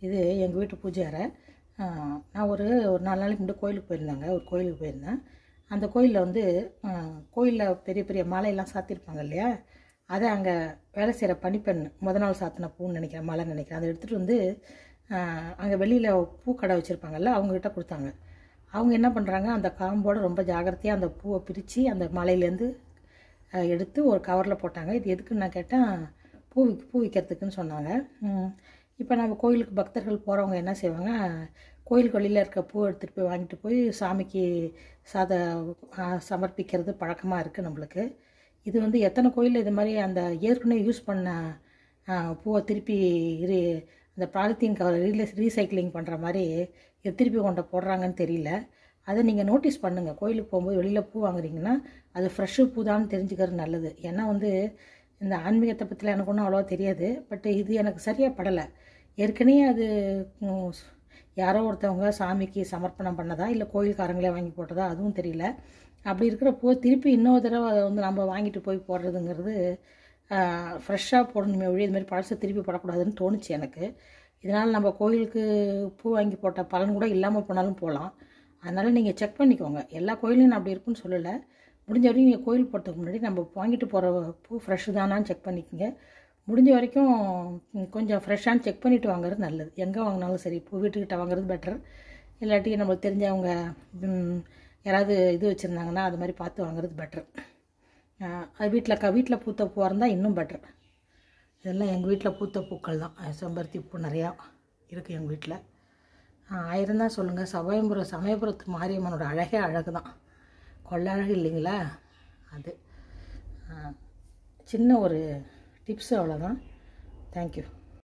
இது எங்கள் வீட்டு பூஜை அறை ஆ, நான் ஒரு ஒரு நாலு நாளைக்கு முன்னாடி கோயிலுக்கு போயிருந்தாங்க ஒரு கோயிலுக்கு போயிருந்தேன் அந்த கோயிலில் வந்து கோயிலில் பெரிய பெரிய மாலையெல்லாம் சாத்தியிருப்பாங்க இல்லையா அதை அங்கே வேலை செய்கிற பணிப்பெண் முத நாள் சாத்தின பூன்னு நினைக்கிறேன் மாலைன்னு நினைக்கிறேன் அதை எடுத்துகிட்டு வந்து அங்கே வெளியில் பூக்கடை வச்சுருப்பாங்கல்ல அவங்கக்கிட்ட கொடுத்தாங்க அவங்க என்ன பண்ணுறாங்க அந்த காம்போட ரொம்ப ஜாகிரதையாக அந்த பூவை பிரித்து அந்த மாலையிலேருந்து அஹ், எடுத்து ஒரு கவரில் போட்டாங்க இது எதுக்குன்னு நான் கேட்டேன் பூ விக்- பூ விற்கிறதுக்குன்னு சொன்னாங்க இப்போ நம்ம கோயிலுக்கு பக்தர்கள் போகிறவங்க என்ன செய்வாங்க கோயிலுக்கு வெளியில் இருக்க பூ எடுத்துகிட்டு போய் வாங்கிட்டு போய் சாமிக்கு சாத அஹ், சமர்ப்பிக்கிறது பழக்கமாக இருக்குது நம்மளுக்கு இது வந்து எத்தனை கோயிலில் இது மாதிரி அந்த ஏற்கனவே யூஸ் பண்ண அஹ், பூவை திருப்பி ரீ அந்த பாலித்தீன் கவர் ரீ ரீசைக்ளிங் பண்ணுற மாதிரி இது திருப்பி கொண்டு போடுறாங்கன்னு தெரியல அதை நீங்கள் நோட்டீஸ் பண்ணுங்கள் கோயிலுக்கு போகும்போது வெளியில் பூ வாங்குறீங்கன்னா அது ஃப்ரெஷ்ஷு பூ தான் தெரிஞ்சுக்கிறது நல்லது ஏன்னா வந்து இந்த ஆன்மீகத்தை பற்றிலாம் எனக்கு ஒன்றும் அவ்வளோவா தெரியாது பட் இது எனக்கு சரியாக படலை ஏற்கனவே அது ம், யாரோ ஒருத்தவங்க சாமிக்கு சமர்ப்பணம் பண்ணதா இல்லை கோயில்காரங்களே வாங்கி போட்டதா அதுவும் தெரியல அப்படி இருக்கிற பூ திருப்பி இன்னொரு தடவை அதை வந்து நம்ம வாங்கிட்டு போய் போடுறதுங்கிறது ஃப்ரெஷ்ஷாக போடணுமே ஒழிய இது மாதிரி பழசை திருப்பி போடக்கூடாதுன்னு தோணுச்சு எனக்கு இதனால் நம்ம கோயிலுக்கு பூ வாங்கி போட்ட பலன் கூட இல்லாமல் போனாலும் போகலாம் அதனால் நீங்கள் செக் பண்ணிக்கோங்க எல்லா கோயிலையும் நான் அப்படி இருக்குன்னு சொல்லலை முடிஞ்ச வரைக்கும் நீங்கள் கோயில் போகிறதுக்கு முன்னாடி நம்ம வாங்கிட்டு போகிற பூ ஃப்ரெஷ்ஷு தானான்னு செக் பண்ணிக்கோங்க முடிஞ்ச வரைக்கும் ம், கொஞ்சம் ஃப்ரெஷ்ஷானு செக் பண்ணிவிட்டு வாங்குறது நல்லது எங்கே வாங்கினாலும் சரி பூ வீட்டுக்கிட்ட வாங்குறது பெட்டர் இல்லாட்டி நம்மளுக்கு தெரிஞ்சவங்க ம், யாராவது இது வச்சுருந்தாங்கன்னா அது மாதிரி பார்த்து வாங்குறது பெட்டர் அது வீட்டில் க வீட்டில் பூத்த பூவாக இருந்தால் இன்னும் பெட்டர் இதெல்லாம் எங்கள் வீட்டில் பூத்த பூக்கள் தான் அஹ் செம்பருத்தி பூ நிறையா இருக்குது எங்கள் வீட்டில் ஆயிரம் தான் சொல்லுங்கள் சமயபுரம் சமயபுரத்து மாரியம்மனோட அழகே அழகு தான் கொள்ள அழகு இல்லைங்களா அது ஆ, சின்ன ஒரு டிப்ஸு அவ்வளோதான் தேங்க்யூ